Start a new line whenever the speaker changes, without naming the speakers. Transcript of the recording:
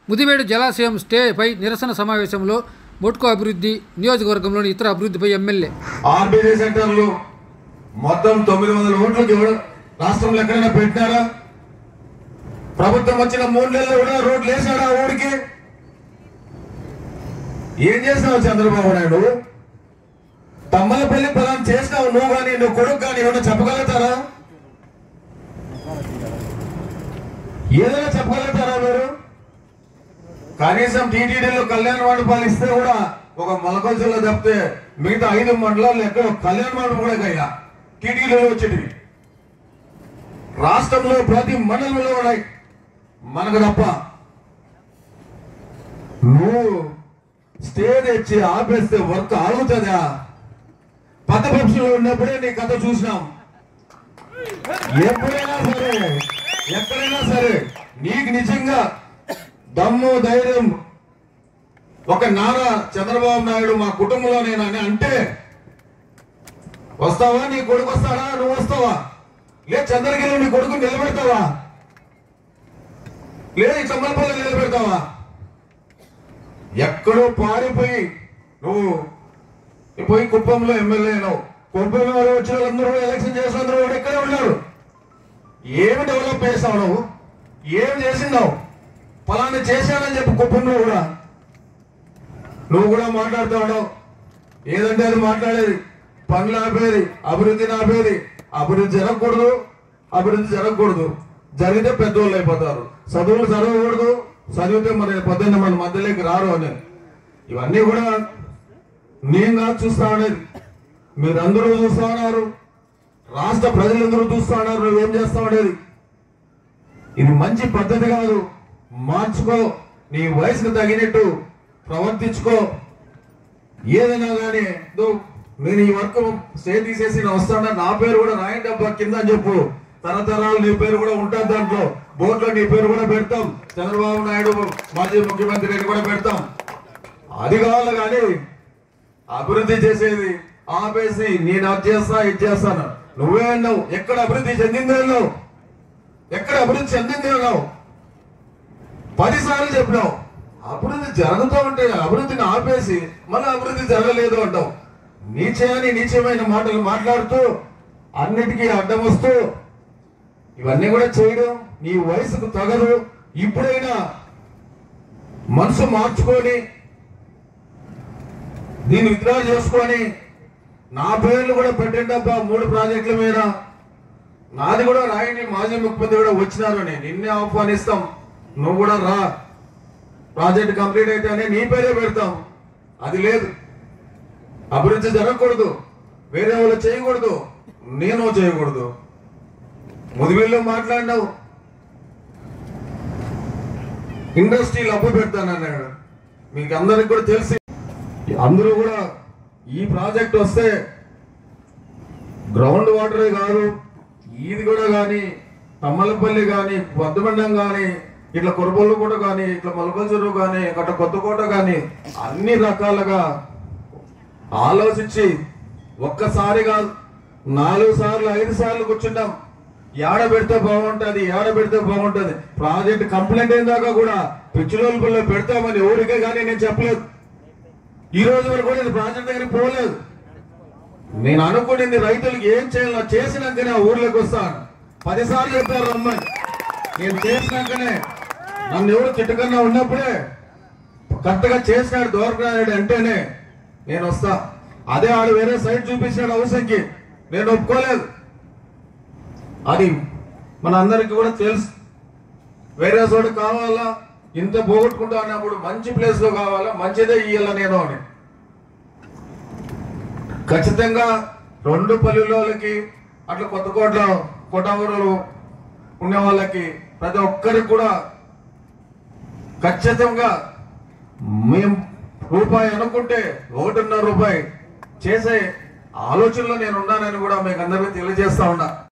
ముదివేడు జలాశయం స్టేపై నిరసన సమావేశంలో మోట్కో అభివృద్ధి నియోజకవర్గంలోని ఇతర అభివృద్ధిపై ఎమ్మెల్యే
ఆర్బీఐ సెంటర్లు మొత్తం తొమ్మిది వందల ఓట్లకి ఇవ్వడం రాష్ట్రంలో ఎక్కడైనా పెట్టినారా ప్రభుత్వం వచ్చిన మూడు నెలలు కూడా రోడ్లు వేసాడా ఆ ఊరికి ఏం చేసినావు చంద్రబాబు నాయుడు తమ్మలపల్లి పలాన్ చేసినావు నువ్వు కానీ నువ్వు కొడుకు కానీ ఏమన్నా చెప్పగలుగుతారా ఏదైనా చెప్పగలుగుతారా మీరు కనీసం టీటీడీలో కళ్యాణ మండపాలు ఇస్తే కూడా ఒక మొలకొల్చలో తప్పితే మిగతా ఐదు మండలాలు ఎక్కడ కళ్యాణ మండపం కూడా కయ్యా టీటీడీలో వచ్చేటివి రాష్ట్రంలో ప్రతి మండలంలో ఉన్నాయి మనకు తప్ప నువ్వు స్టే తెచ్చి ఆపేస్తే వర్క్ ఆగుతుందా పచ్చపక్షులు ఉన్నప్పుడే నీ కథ చూసినాం ఎప్పుడైనా సరే ఎక్కడైనా సరే నీకు నిజంగా దమ్ము ధైర్యం ఒక నారా చంద్రబాబు నాయుడు మా కుటుంబంలో నేను అని అంటే వస్తావా నీ కొడుకు వస్తాడా నువ్వు వస్తావా లేదు చంద్రగిరి నీ కొడుకు నిలబెడతావా లేదు ఈ చమ్మలపల్లి నిలబెడతావా ఎక్కడో పారిపోయి నువ్వు పోయి కుప్పంలో ఎమ్మెల్యే అయినావు కుప్పంలో వచ్చిన వాళ్ళందరూ ఎలక్షన్ చేసిన అందరూ కూడా ఇక్కడే ఉన్నారు ఏమి డెవలప్ చేసావు నువ్వు ఏమి చేసినావు ఫలానా చేశానని చెప్పి కుప్పంలో కూడా నువ్వు కూడా మాట్లాడుతూ ఉన్నావు ఏదంటే అది మాట్లాడేది పనులు ఆపేది అభివృద్ధిని ఆపేది అభివృద్ధి జరగకూడదు అభివృద్ధి జరగకూడదు జరిగితే పెద్దోళ్ళు అయిపోతారు చదువులు చదవకూడదు చదివితే మరి పొద్దున్న మన మధ్యలోకి రారు అని ఇవన్నీ కూడా నేను కాదు చూస్తా ఉండేది మీరందరూ చూస్తా ఉన్నారు రాష్ట్ర ప్రజలందరూ చూస్తా ఉన్నారు నువ్వేం చేస్తా ఉండేది ఇది మంచి పద్ధతి కాదు మార్చుకో నీ వయసుకు తగినట్టు ప్రవర్తించుకో ఏదైనా కానీ దో- నేను ఈ వర్క్ స్టే తీసేసి నేను వస్తాను నా పేరు కూడా రాయండి అబ్బా కింద అని చెప్పు తరతరాలు నీ పేరు కూడా ఉంటుంది దాంట్లో బోర్డులో నీ పేరు కూడా పెడతాం చంద్రబాబు నాయుడు మాజీ ముఖ్యమంత్రి అని కూడా పెడతాం అది కావాలి కానీ అభివృద్ధి చేసేది ఆపేసి నేను అది చేస్తా ఇది చేస్తాను నువ్వే అన్నావు ఎక్కడ అభివృద్ధి చెందిందే అన్నావు ఎక్కడ అభివృద్ధి చెందిందే అన్నావు పది సార్లు చెప్పినావు అభివృద్ధి జరుగుతూ ఉంటే అభివృద్ధిని ఆపేసి మళ్ళీ అభివృద్ధి జరగలేదు అంటావు నీచని నీచమైన మాటలు మాట్లాడుతూ అన్నిటికీ అడ్డం వస్తూ ఇవన్నీ కూడా చేయడం నీ వయసుకు తగదు ఇప్పుడైనా మనసు మార్చుకొని దీన్ని విత్డ్రా చేసుకొని నా పేర్లు కూడా పెట్టండి అబ్బా మూడు ప్రాజెక్టుల మీద నాది కూడా రాయని మాజీ ముఖ్యమంత్రి కూడా వచ్చినారు అని నిన్నే ఆహ్వానిస్తాం నువ్వు కూడా రా ప్రాజెక్ట్ కంప్లీట్ అయితేనే నీ పేరే పెడతాం అది లేదు అభివృద్ధి జరగకూడదు వేరే వాళ్ళు చేయకూడదు నేను చేయకూడదు ముదివిల్లో మాట్లాడినావు ఇండస్ట్రీలు అప్పు పెడతానన్నాడు మీకు అందరికి కూడా తెలిసి అందరూ కూడా ఈ ప్రాజెక్ట్ వస్తే గ్రౌండ్ వాటరే కాదు ఇది కూడా కానీ తమ్మలపల్లి కానీ వద్దమండం కానీ ఇట్లా కొరబొల్లు కూడా కానీ ఇట్లా మలబల్ చెరువు కానీ అట్లా కొత్తకోట కానీ అన్ని రకాలుగా ఆలోచించి ఒక్కసారి కాదు నాలుగు సార్లు ఐదు సార్లు కూర్చుంటాం ఏడ పెడితే బాగుంటది ఏడ పెడితే బాగుంటది ప్రాజెక్ట్ కంప్లైంట్ అయిన దాకా కూడా పిచ్చిలోపల్లో పెడతామని ఊరికే కానీ నేను చెప్పలేదు ఈ రోజు వరకు కూడా ఇది ప్రాజెక్ట్ దగ్గరికి పోలేదు నేను అనుకునేది రైతులకు ఏం చేయాలో చేసినాకనే ఆ ఊర్లోకి వస్తాను పదిసార్లు చెప్పారు రమ్మని నేను చేసినాకనే నన్ను ఎవరు తిట్టకన్నా ఉన్నప్పుడే కరెక్ట్గా చేసినాడు దోరకనాయుడు అంటేనే నేను వస్తా అదే ఆడు వేరే సైడ్ చూపించాడు అవసరంకి నేను ఒప్పుకోలేదు అది మన అందరికి కూడా తెలుసు వేరే చోటు కావాలా ఇంత పోగొట్టుకుంటా అన్నప్పుడు మంచి ప్లేస్ లో కావాలా మంచిదే ఇయ్యాల నేను అని ఖచ్చితంగా రెండు పల్లెలకి అట్లా కొత్త కోట్ల కొట్టవరులు ఉన్న వాళ్ళకి ప్రతి ఒక్కరికి కూడా ఖచ్చితంగా మేము రూపాయి అనుకుంటే ఒకటిన్నర రూపాయి చేసే ఆలోచనలో నేను ఉన్నానని కూడా మీకు అందరికీ తెలియజేస్తా ఉన్నా